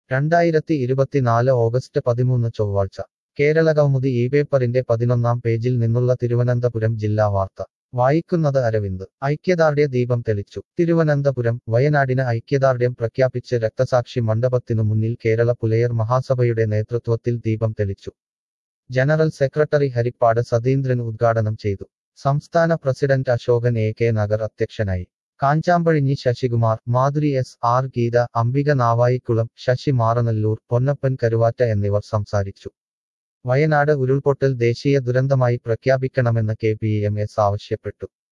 രണ്ടായിരത്തി ഇരുപത്തിനാല് ഓഗസ്റ്റ് പതിമൂന്ന് ചൊവ്വാഴ്ച കേരളകൗമുദി ഈ പേപ്പറിന്റെ പതിനൊന്നാം പേജിൽ നിന്നുള്ള തിരുവനന്തപുരം ജില്ലാ വാർത്ത വായിക്കുന്നത് അരവിന്ദ് ഐക്യദാർഢ്യ ദീപം തെളിച്ചു തിരുവനന്തപുരം വയനാടിന് ഐക്യദാർഢ്യം പ്രഖ്യാപിച്ച് രക്തസാക്ഷി മണ്ഡപത്തിനു മുന്നിൽ കേരള പുലയർ മഹാസഭയുടെ നേതൃത്വത്തിൽ ദീപം തെളിച്ചു ജനറൽ സെക്രട്ടറി ഹരിപ്പാട് സതീന്ദ്രൻ ഉദ്ഘാടനം ചെയ്തു സംസ്ഥാന president Ashokan A K Nagar അധ്യക്ഷനായി കാഞ്ചാമ്പഴിഞ്ഞി ശശികുമാർ മാധുരി എസ് ആർ ഗീത അംബിക നാവായിക്കുളം ശശി മാറനല്ലൂർ പൊന്നപ്പൻ കരുവാറ്റ എന്നിവർ സംസാരിച്ചു വയനാട് ഉരുൾപൊട്ടൽ ദേശീയ ദുരന്തമായി പ്രഖ്യാപിക്കണമെന്ന് കെ പി എം എസ് ആവശ്യപ്പെട്ടു